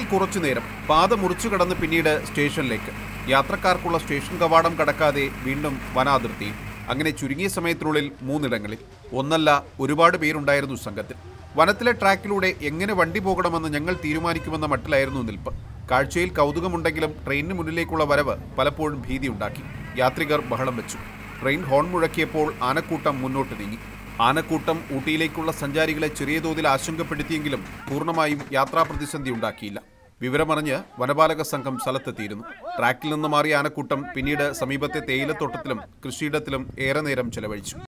കുറച്ചു നേരം പാത മുറിച്ചു കടന്ന് പിന്നീട് സ്റ്റേഷനിലേക്ക് യാത്രക്കാർക്കുള്ള സ്റ്റേഷൻ കവാടം കടക്കാതെ വീണ്ടും വനാതിർത്തി അങ്ങനെ ചുരുങ്ങിയ സമയത്തിനുള്ളിൽ മൂന്നിടങ്ങളിൽ ഒന്നല്ല ഒരുപാട് പേരുണ്ടായിരുന്നു സംഘത്തിൽ വനത്തിലെ ട്രാക്കിലൂടെ എങ്ങനെ വണ്ടി പോകണമെന്ന് ഞങ്ങൾ തീരുമാനിക്കുമെന്ന മട്ടിലായിരുന്നു നിൽപ്പ് കാഴ്ചയിൽ കൗതുകമുണ്ടെങ്കിലും ട്രെയിനിന് മുന്നിലേക്കുള്ള വരവ് പലപ്പോഴും ഭീതിയുണ്ടാക്കി യാത്രികർ ബഹളം വെച്ചു ട്രെയിൻ ഹോൺ മുഴക്കിയപ്പോൾ ആനക്കൂട്ടം മുന്നോട്ട് നീങ്ങി ആനക്കൂട്ടം ഊട്ടിയിലേക്കുള്ള സഞ്ചാരികളെ ചെറിയ തോതിൽ ആശങ്കപ്പെടുത്തിയെങ്കിലും പൂർണ്ണമായും യാത്രാ പ്രതിസന്ധി ഉണ്ടാക്കിയില്ല വിവരമറിഞ്ഞ് വനപാലക സംഘം സ്ഥലത്തെത്തിയിരുന്നു ട്രാക്കിൽ നിന്ന് മാറിയ ആനക്കൂട്ടം പിന്നീട് സമീപത്തെ തേയിലത്തോട്ടത്തിലും കൃഷിയിടത്തിലും ഏറെ നേരം ചെലവഴിച്ചു